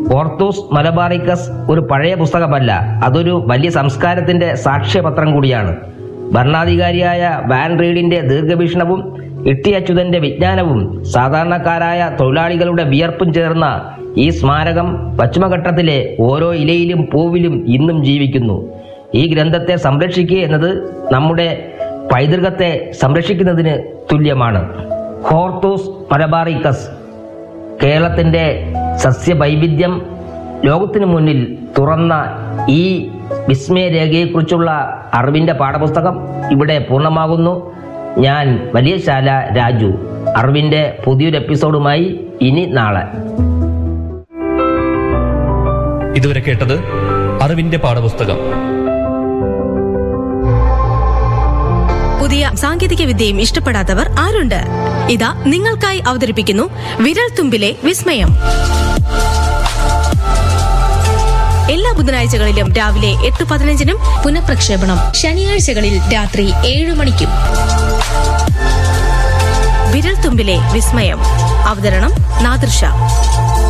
ഓർത്തൂസ് മലബാറിക്കസ് ഒരു പഴയ പുസ്തകമല്ല അതൊരു വലിയ സംസ്കാരത്തിന്റെ സാക്ഷ്യപത്രം കൂടിയാണ് ഭരണാധികാരിയായ വാൻ റീഡിന്റെ ദീർഘവീക്ഷണവും ഇട്ടി അച്യുതന്റെ വിജ്ഞാനവും സാധാരണക്കാരായ തൊഴിലാളികളുടെ വിയർപ്പും ചേർന്ന ഈ സ്മാരകം പശ്ചിമഘട്ടത്തിലെ ഓരോ ഇലയിലും പൂവിലും ഇന്നും ജീവിക്കുന്നു ഈ ഗ്രന്ഥത്തെ സംരക്ഷിക്കുക എന്നത് നമ്മുടെ പൈതൃകത്തെ സംരക്ഷിക്കുന്നതിന് തുല്യമാണ് ഹോർത്തൂസ് മലബാറിക്കസ് കേരളത്തിന്റെ സസ്യവൈവിധ്യം ലോകത്തിനു മുന്നിൽ തുറന്ന ഈ വിസ്മയരേഖയെക്കുറിച്ചുള്ള അറിവിന്റെ പാഠപുസ്തകം ഇവിടെ പൂർണ്ണമാകുന്നു ഞാൻ വലിയശാല രാജു അറിവിന്റെ പുതിയൊരു എപ്പിസോഡുമായി ഇനി നാളെ ഇതുവരെ കേട്ടത് അറിവിന്റെ പാഠപുസ്തകം പുതിയ സാങ്കേതിക വിദ്യയും ഇഷ്ടപ്പെടാത്തവർ ആരുണ്ട് ഇതാ നിങ്ങൾക്കായി അവതരിപ്പിക്കുന്നു വിരൽ തുമ്പിലെ വിസ്മയം എല്ലാ ബുധനാഴ്ചകളിലും രാവിലെ എട്ട് പതിനഞ്ചിനും പുനഃപ്രക്ഷേപണം ശനിയാഴ്ചകളിൽ രാത്രി ഏഴ് മണിക്കും വിരൽ തുമ്പിലെ വിസ്മയം അവതരണം നാദൃശ